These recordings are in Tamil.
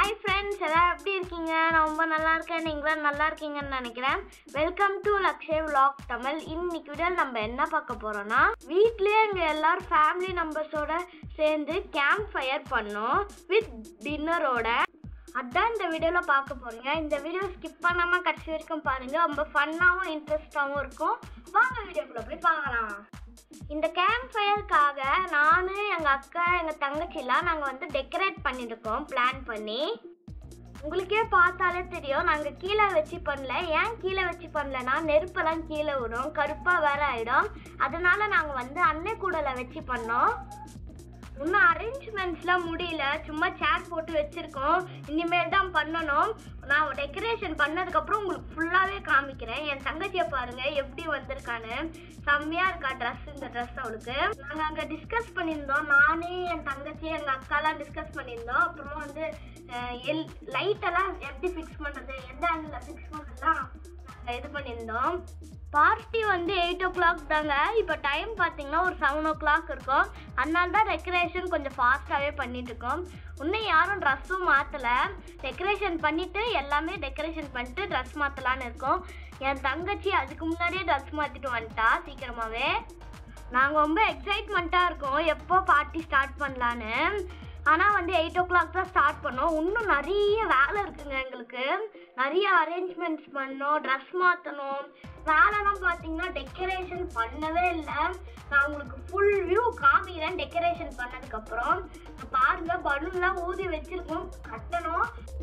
ஹாய் ஃப்ரெண்ட்ஸ் எல்லாம் எப்படி இருக்கீங்க நான் ரொம்ப நல்லா இருக்கேன் நீங்களும் நல்லா இருக்கீங்கன்னு நினைக்கிறேன் welcome to Lakshay vlog Tamil இன்னைக்கு வீடியோவில் நம்ம என்ன பார்க்க போறோம்னா வீட்லயே எங்க எல்லாரும் ஃபேமிலி நம்பர்ஸோட சேர்ந்து கேம்ப் ஃபயர் பண்ணோம் வித் டின்னரோட அதான் இந்த வீடியோவில் பார்க்க போறீங்க இந்த வீடியோ ஸ்கிப் பண்ணாம கடைசி வரைக்கும் பாருங்க ரொம்ப ஃபன்னாகவும் இன்ட்ரெஸ்டாகவும் இருக்கும் வாங்க வீடியோக்குள்ள போய் பார்க்கலாம் இந்த கேம்ப் ஃபயருக்காக நான் எங்கள் அக்கா எங்கள் தங்கச்சிலாம் நாங்கள் வந்து டெக்கரேட் பண்ணியிருக்கோம் பிளான் பண்ணி உங்களுக்கே பார்த்தாலே தெரியும் நாங்கள் கீழே வச்சு பண்ணல ஏன் கீழே வச்சு பண்ணலன்னா நெருப்பெல்லாம் கீழே விடும் கருப்பாக வேற ஆகிடும் அதனால நாங்கள் வந்து அன்னை கூடலை வச்சு பண்ணோம் இன்னும் அரேஞ்ச்மெண்ட்ஸ்லாம் முடியல சும்மா சேர் போட்டு வச்சுருக்கோம் இனிமேல் தான் பண்ணணும் நான் டெக்கரேஷன் பண்ணதுக்கப்புறம் உங்களுக்கு ஃபுல்லாகவே காமிக்கிறேன் என் தங்கச்சியை பாருங்கள் எப்படி வந்திருக்கான்னு செம்மையாக இருக்கா ட்ரெஸ் இந்த ட்ரெஸ் அவளுக்கு நாங்கள் அங்கே டிஸ்கஸ் பண்ணியிருந்தோம் நானே என் தங்கச்சி எங்கள் அக்காலாம் டிஸ்கஸ் பண்ணியிருந்தோம் அப்புறமா வந்து அஹ், எல் லைட்டெல்லாம் எப்படி ஃபிக்ஸ் பண்ணுறது எந்த ஆங்கிளில் ஃபிக்ஸ் பண்ணுறதுலாம் நாங்கள் இது பண்ணியிருந்தோம் பார்ட்டி வந்து எயிட் ஓ கிளாக் தாங்க இப்போ டைம் பார்த்தீங்கன்னா ஒரு செவன் ஓ கிளாக் இருக்கும் அதனால தான் டெக்கரேஷன் கொஞ்சம் ஃபாஸ்ட்டாகவே பண்ணிட்டு இருக்கோம் இன்னும் யாரும் ட்ரெஸ்ஸும் மாற்றலை டெக்கரேஷன் பண்ணிவிட்டு எல்லாமே டெக்கரேஷன் பண்ணிட்டு ட்ரெஸ் மாற்றலான்னு இருக்கோம் என் தங்கச்சி அதுக்கு முன்னாடியே ட்ரெஸ் மாற்றிட்டு வந்துட்டா சீக்கிரமாகவே நாங்கள் ரொம்ப எக்ஸைட்மெண்ட்டாக இருக்கோம் எப்போ பார்ட்டி ஸ்டார்ட் பண்ணலான்னு ஆனால் வந்து எயிட் ஓ கிளாக் தான் ஸ்டார்ட் பண்ணோம் இன்னும் நிறைய வேலை இருக்குங்க எங்களுக்கு நிறைய அரேஞ்ச்மெண்ட்ஸ் பண்ணோம் ட்ரெஸ் மாற்றணும் வேலைலாம் பார்த்தீங்கன்னா டெக்கரேஷன் பண்ணவே இல்லை நான் உங்களுக்கு ஃபுல் வியூ காமிக்கிறேன் டெக்கரேஷன் பண்ணதுக்கப்புறம் பாருங்க பலூன்லாம் ஊதி வச்சிருக்கோம் கட்டணும்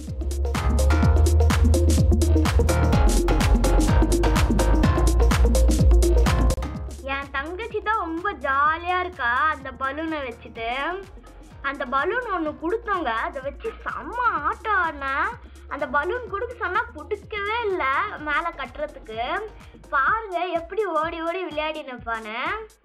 என் தங்கச்சி தான் ரொம்ப ஜாலியாக இருக்கா அந்த பலூனை வச்சுட்டு அந்த பலூன் ஒன்று கொடுத்தோங்க அதை வச்சு செம்ம ஆட்டம் ஆடினேன் அந்த பலூன் கொடுக்க சொன்னால் பிடிக்கவே இல்லை மேலே கட்டுறதுக்கு பாருங்க எப்படி ஓடி ஓடி விளையாடி நிற்பானு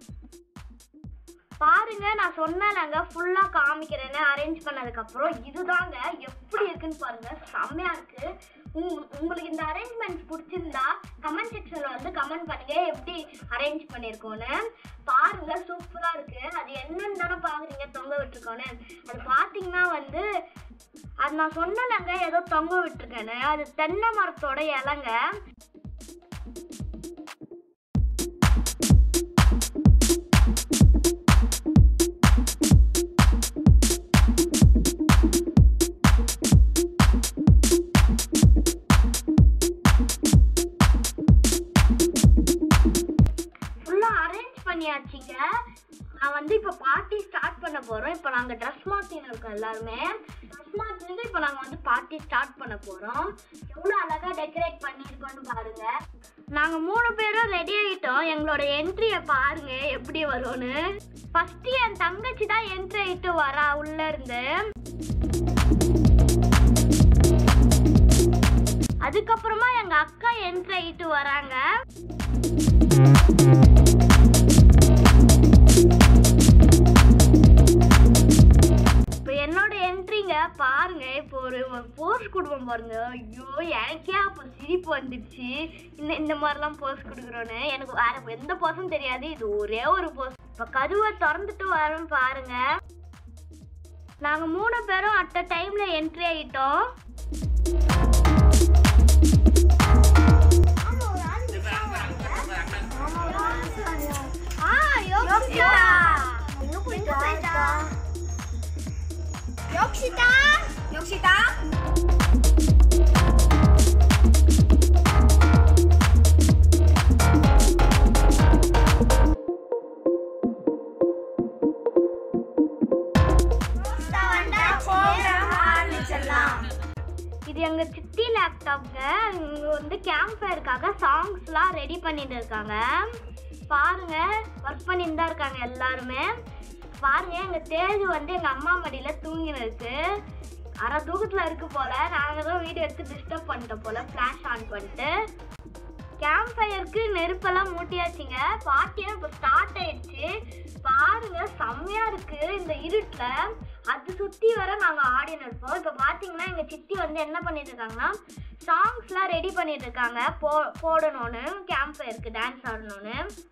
பாருங்க நான் சொன்னேன்லங்க ஃபுல்லாக காமிக்கிறேன்னு அரேஞ்ச் பண்ணதுக்கப்புறம் இதுதாங்க எப்படி இருக்குன்னு பாருங்க செம்மையா இருக்கு உங்க- உங்களுக்கு இந்த அரேஞ்ச்மெண்ட்ஸ் பிடிச்சிருந்தா கமெண்ட் செக்ஷன்ல வந்து கமெண்ட் பண்ணுங்க எப்படி அரேஞ்ச் பண்ணியிருக்கோன்னு பாருங்க சூப்பரா இருக்கு அது என்னன்னு தானே பாக்குறீங்க தொங்க விட்டுருக்கோன்னு அது பாத்தீங்கன்னா வந்து அது நான் சொன்னேன்லங்க ஏதோ தொங்க விட்டுருக்கேன்னு அது தென்னை மரத்தோட இலைங்க ஃபுல்லாக அரேஞ்ச் பண்ணியாச்சுங்க நான் வந்து இப்போ பார்ட்டி ஸ்டார்ட் பண்ண போகிறோம் இப்போ நாங்கள் ட்ரெஸ் மாற்றின்னு இருக்கோம் எல்லாருமே ட்ரெஸ் மாற்றிட்டு இப்போ நாங்கள் வந்து பார்ட்டி ஸ்டார்ட் பண்ண போகிறோம் எவ்வளோ அழகாக டெக்கரேட் பண்ணியிருக்கோன்னு பாருங்க நாங்கள் மூணு பேரும் ரெடி ஆகிட்டோம் எங்களோட என்ட்ரியை பாருங்க எப்படி வரும்னு ஃபஸ்ட்டு என் தங்கச்சி தான் என்ட்ரி ஆகிட்டு வரா உள்ளே இருந்து அதுக்கப்புறமா எங்கள் அக்கா என்ட்ரி ஆகிட்டு வராங்க இப்போ என்னோட என்ட்ரிங்க பாருங்க இப்போ ஒரு ஒரு போஸ் கொடுப்போம் பாருங்க ஐயோ எனக்கே அப்போ சிரிப்பு வந்துடுச்சு இந்த இந்த மாதிரிலாம் போஸ் கொடுக்குறோன்னு எனக்கு வேற எந்த போஸும் தெரியாது இது ஒரே ஒரு போஸ் இப்போ கதவை திறந்துட்டு வரோம் பாருங்க நாங்கள் மூணு பேரும் அட் அ டைமில் என்ட்ரி ஆகிட்டோம் ஆ யோசிச்சா எங்க போயிட்டா யோக்ஷிதா யோக்ஷிதா இது எங்க சித்தி லேப்டாப்ங்க இவங்க வந்து கேம்ப் ஃபயருக்காக சாங்ஸ்லாம் ரெடி பண்ணிட்டு இருக்காங்க பாருங்க ஒர்க் பண்ணிட்டு தான் இருக்காங்க எல்லாருமே பாருங்க எங்க தேஜு வந்து எங்க அம்மா மடியில தூங்கின்னு இருக்கு அரை தூக்கத்துல இருக்கு போல நாங்க தான் வீடியோ எடுத்து டிஸ்டர்ப் பண்ணிட்டோம் போல ஃபிளாஷ் ஆன் பண்ணிட்டு கேம்ப் ஃபயருக்கு நெருப்பெல்லாம் மூட்டியாச்சுங்க பார்ட்டியும் இப்போ ஸ்டார்ட் ஆயிடுச்சு பாருங்க செம்மையா இருக்கு இந்த இருட்டில் அது சுற்றி வர நாங்கள் ஆடின்னு இருப்போம் இப்போ பார்த்தீங்கன்னா எங்கள் சித்தி வந்து என்ன பண்ணிட்டு இருக்காங்கன்னா சாங்ஸ்லாம் ரெடி பண்ணிட்டு இருக்காங்க போ போடணும்னு கேம்ப் ஃபயருக்கு டான்ஸ் ஆடணும்னு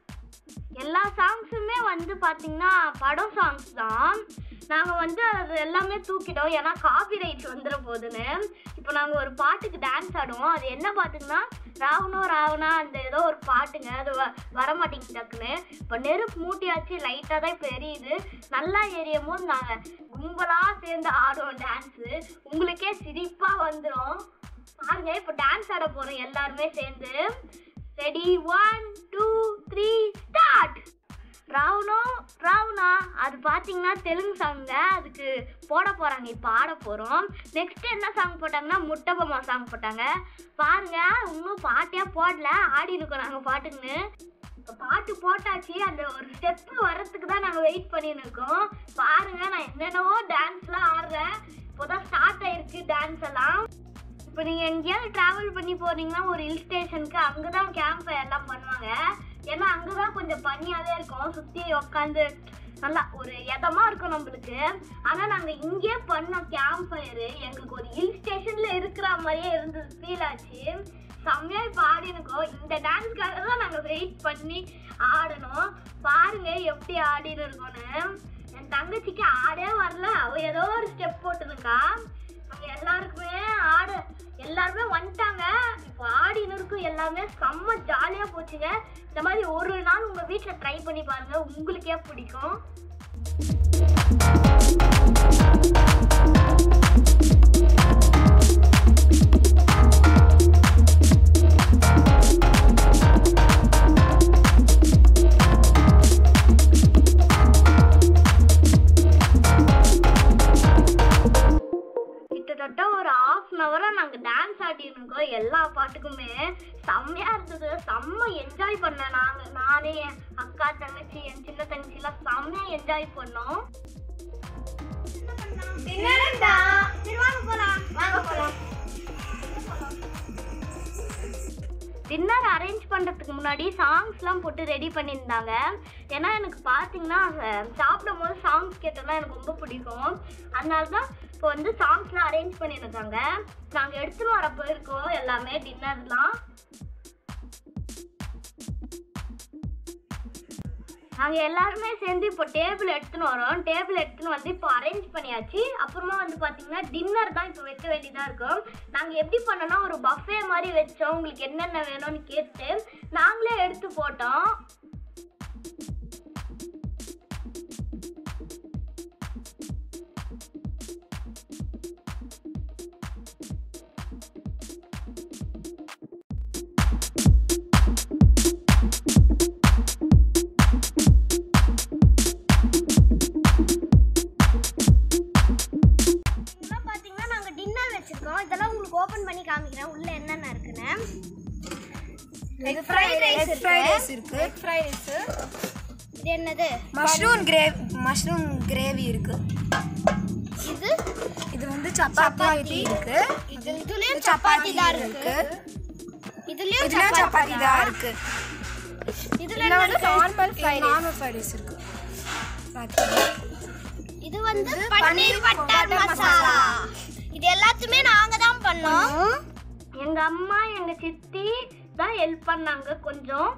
எல்லா சாங்ஸுமே வந்து பார்த்தீங்கன்னா படம் சாங்ஸ் தான் நாங்கள் வந்து அது எல்லாமே தூக்கிட்டோம் ஏன்னா காப்பி ரைட்ஸ் வந்துட போகுதுன்னு இப்போ நாங்கள் ஒரு பாட்டுக்கு டான்ஸ் ஆடுவோம் அது என்ன பாட்டுக்குன்னா ராவணோ ராவணா அந்த ஏதோ ஒரு பாட்டுங்க அது வ வர மாட்டேங்குது டக்குன்னு இப்போ நெருப்பு மூட்டியாச்சு லைட்டாக தான் இப்போ எரியுது நல்லா எரியும் போது நாங்கள் கும்பலாக சேர்ந்து ஆடுவோம் டான்ஸு உங்களுக்கே சிரிப்பாக வந்துடும் பாருங்க இப்போ டான்ஸ் ஆட போகிறோம் எல்லாருமே சேர்ந்து ready one two three start ராவணோ ராவணா அது பார்த்தீங்கன்னா தெலுங்கு சாங்க அதுக்கு போட போகிறாங்க இப்போ ஆட போகிறோம் நெக்ஸ்ட் என்ன சாங் போட்டாங்கன்னா முட்டபொம்மா சாங் போட்டாங்க பாருங்க இன்னும் பாட்டே போடல ஆடி இருக்கோம் நாங்கள் பாட்டுக்குன்னு இப்போ பாட்டு போட்டாச்சு அந்த ஒரு ஸ்டெப்பு வர்றதுக்கு தான் நாங்கள் வெயிட் பண்ணின்னு இருக்கோம் பாருங்க நான் என்னென்னவோ டான்ஸ்லாம் ஆடுறேன் இப்போதான் ஸ்டார்ட் ஆயிருக்கு டான்ஸ் எல்லாம் இப்போ நீங்கள் எங்கேயாவது ட்ராவல் பண்ணி போறீங்கன்னா ஒரு ஹில் ஸ்டேஷனுக்கு அங்கே தான் கேம்ப் ஃபயர் எல்லாம் பண்ணுவாங்க ஏன்னா அங்கே தான் கொஞ்சம் பனியாகவே இருக்கும் சுற்றி உட்காந்து நல்லா ஒரு இதமா இருக்கும் நம்மளுக்கு ஆனால் நாங்கள் இங்கேயே பண்ணோம் கேம்ப் ஃபயரு எங்களுக்கு ஒரு ஹில் ஸ்டேஷனில் இருக்கிற மாதிரியே இருந்தது ஃபீல் ஆச்சு செம்மையாக இப்போ ஆடினுக்கோம் இந்த டான்ஸ்க்காக தான் நாங்கள் வெயிட் பண்ணி ஆடணும் பாருங்க எப்படி ஆடின்னு இருக்கோன்னு என் தங்கச்சிக்கு ஆடே வரல அவ ஏதோ ஒரு ஸ்டெப் போட்டுருக்கா அவங்க எல்லாருக்குமே ஆட எல்லாருமே வந்துட்டாங்க இப்போ ஆடின்னு இருக்கும் எல்லாமே செம்ம ஜாலியாக போச்சுங்க இந்த மாதிரி ஒரு நாள் உங்கள் வீட்டில் ட்ரை பண்ணி பாருங்க உங்களுக்கே பிடிக்கும் கிட்டத்தட்ட ஒரு ஹாஃப் அன் ஹவராக நாங்கள் டான்ஸ் ஆடிட்டு இருக்கோம் எல்லா பாட்டுக்குமே செம்மையாக இருந்தது செம்ம என்ஜாய் பண்ணேன் நாங்கள் நானே என் அக்கா தங்கச்சி என் சின்ன தங்கச்சிலாம் செம்மையாக என்ஜாய் பண்ணோம் டின்னர் அரேஞ்ச் பண்ணுறதுக்கு முன்னாடி சாங்ஸ்லாம் போட்டு ரெடி பண்ணியிருந்தாங்க ஏன்னா எனக்கு பார்த்தீங்கன்னா அஹ், சாப்பிடும் போது சாங்ஸ் கேட்டோம்னா எனக்கு ரொம்ப பிடிக்கும் அதனால தான் இப்போ வந்து சாங்ஸ்லாம் அரேஞ்ச் பண்ணியிருக்காங்க நாங்கள் எடுத்துன்னு வர போயிருக்கோம் எல்லாமே டின்னர்லாம் நாங்கள் எல்லாருமே சேர்ந்து இப்போ டேபிள் எடுத்துன்னு வரோம் டேபிள் எடுத்துன்னு வந்து இப்போ அரேஞ்ச் பண்ணியாச்சு அப்புறமா வந்து பார்த்தீங்கன்னா டின்னர் தான் இப்போ வைக்க வேண்டியதாக இருக்கும் நாங்கள் எப்படி பண்ணோம்னா ஒரு பஃபே மாதிரி வச்சோம் உங்களுக்கு என்னென்ன வேணும்னு கேட்டு நாங்களே எடுத்து போட்டோம் இதெல்லாம் பார்த்தீங்கன்னா நாங்கள் டின்னர் வச்சுருக்கோம் இதெல்லாம் உங்களுக்கு ஓப்பன் பண்ணி காமிக்கிறேன் உள்ளே என்னென்ன இருக்குன்னு egg fried rice egg fried rice இருக்கு எக் ஃப்ரைட் ரைஸ் இது என்னது மஷ்ரூம் கிரேவ் மஷ்ரூம் கிரேவி இருக்கு இது இது வந்து சப்பாத்தி இருக்கு இது இதுலயும் சப்பாத்தி தான் இருக்கு இதுலயும் இதுல சப்பாத்தி தான் இருக்கு இதுல இதுல வந்து நார்மல் நார்மல் ஃப்ரைட் ரைஸ் இருக்கு பாத்தீங்களா? இது வந்து பன்னீர் பட்டர் மசாலா இது எல்லாத்துமே நாங்க தான் பண்ணோம் எங்க அம்மா எங்க சித்தி தான் ஹெல்ப் பண்ணாங்க கொஞ்சம்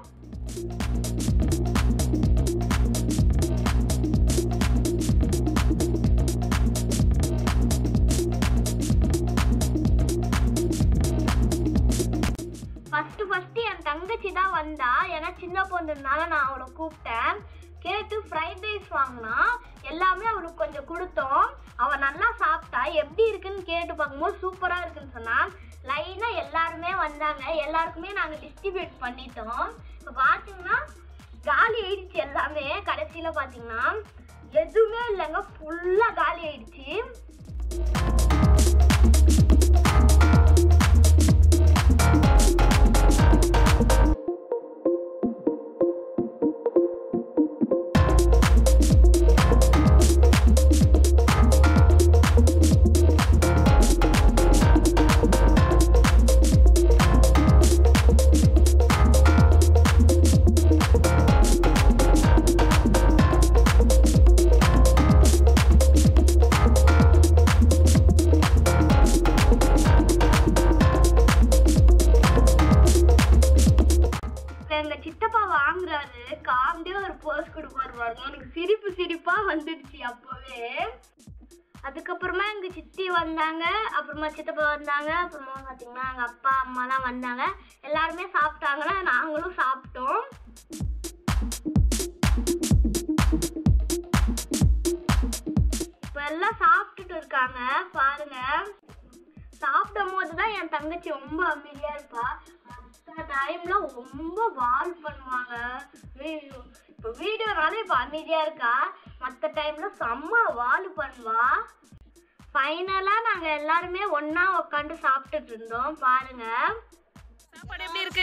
ஃபஸ்ட்டு ஃபஸ்ட்டு என் தங்கச்சி தான் வந்தா ஏன்னா சின்ன பொண்ணுனால நான் அவளை கூப்பிட்டேன் கேட்டு ஃப்ரைட் ரைஸ் வாங்கினா எல்லாமே அவளுக்கு கொஞ்சம் கொடுத்தோம் அவள் நல்லா சாப்பிட்டா எப்படி இருக்குன்னு கேட்டு பார்க்கும்போது சூப்பராக இருக்குன்னு சொன்னா லைனாக எல்லாருமே வந்தாங்க எல்லாருக்குமே நாங்கள் டிஸ்ட்ரிபியூட் பண்ணிட்டோம் இப்போ பார்த்தீங்கன்னா காலி ஆயிடுச்சு எல்லாமே கடைசியில் பார்த்தீங்கன்னா எதுவுமே இல்லைங்க ஃபுல்லாக காலி ஆயிடுச்சு வந்துடுச்சு அப்போவே அதுக்கப்புறமா எங்க சித்தி வந்தாங்க அப்புறமா சித்தப்பா வந்தாங்க அப்புறமா பாத்தீங்கன்னா எங்க அப்பா அம்மாலாம் வந்தாங்க எல்லாருமே சாப்பிட்டாங்கன்னா நாங்களும் சாப்பிட்டோம் இப்போ எல்லாம் சாப்பிட்டுட்டு இருக்காங்க பாருங்க சாப்பிடும் போது தான் என் தங்கச்சி ரொம்ப அமைதியா இருப்பா மற்ற டைம்ல ரொம்ப வால் பண்ணுவாங்க ஐயோ, இப்போ வீடியோனால இப்போ அமைதியா இருக்கா மற்ற டைம்ல செம்ம வால் பண்ணுவா ஃபைனலா நாங்க எல்லாருமே ஒண்ணா உட்காந்து சாப்பிட்டுட்டு இருந்தோம் பாருங்க சாப்பாடு எப்படி இருக்கு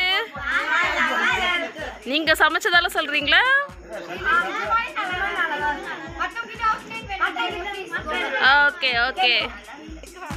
நீங்க சமைச்சதால சொல்றீங்களா ஓகே ஓகே